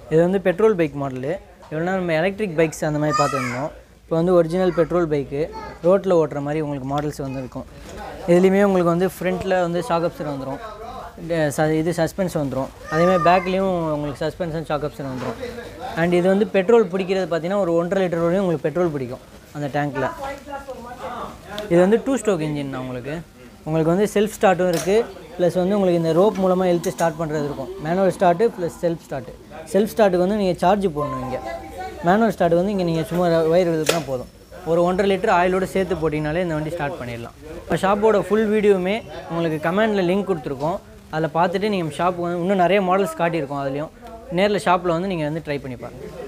இது வந்து petrol bike model இவ்வளோ நம்ம எலக்ட்ரிக் பைக்ஸ் அந்த மாதிரி பார்த்துருந்தோம் இப்போ வந்து ஒரிஜினல் பெட்ரோல் பைக்கு ரோட்டில் ஓட்டுற மாதிரி உங்களுக்கு மாடல்ஸ் வந்து இருக்கும் இதுலேயுமே உங்களுக்கு வந்து ஃப்ரண்ட்டில் வந்து ஷாக் அப்சர் வந்துடும் இது சஸ்பென்ஸ் வந்துடும் அதேமாதிரி பேக்லேயும் உங்களுக்கு சஸ்பென்ஷன் ஷாக் அப்சர் வந்துடும் அண்ட் இது வந்து பெட்ரோல் பிடிக்கிறது பார்த்தீங்கன்னா ஒரு ஒன்றரை லிட்டர் வரையும் உங்களுக்கு பெட்ரோல் பிடிக்கும் அந்த டேங்க்கில் இது வந்து டூ ஸ்ட்ரோக் இன்ஜின் தான் உங்களுக்கு உங்களுக்கு வந்து செல்ஃப் ஸ்டார்ட்டும் இருக்குது ப்ளஸ் வந்து உங்களுக்கு இந்த ரோப் மூலமாக இழுத்து ஸ்டார்ட் பண்ணுறது இருக்கும் manual start plus self start self ஸ்டார்ட்டுக்கு வந்து நீங்கள் சார்ஜ் போடணும் இங்கே மேனுவல் ஸ்டார்ட் வந்து இங்கே நீங்கள் சும்மா வயிறு எழுதுனா போதும் ஒரு ஒன்றரை லிட்டர் ஆயிலோட சேர்த்து போட்டிங்கனாலே இந்த வண்டி ஸ்டார்ட் பண்ணிடலாம் இப்போ ஷாப்போட ஃபுல் வீடியோவுமே உங்களுக்கு கமெண்டில் லிங்க் கொடுத்துருக்கோம் அதில் பார்த்துட்டு நீங்கள் ஷாப்புக்கு வந்து இன்னும் நிறைய மாடல்ஸ் காட்டியிருக்கோம் அதுலேயும் நேரில் ஷாப்பில் வந்து நீங்கள் வந்து ட்ரை பண்ணி பாருங்கள்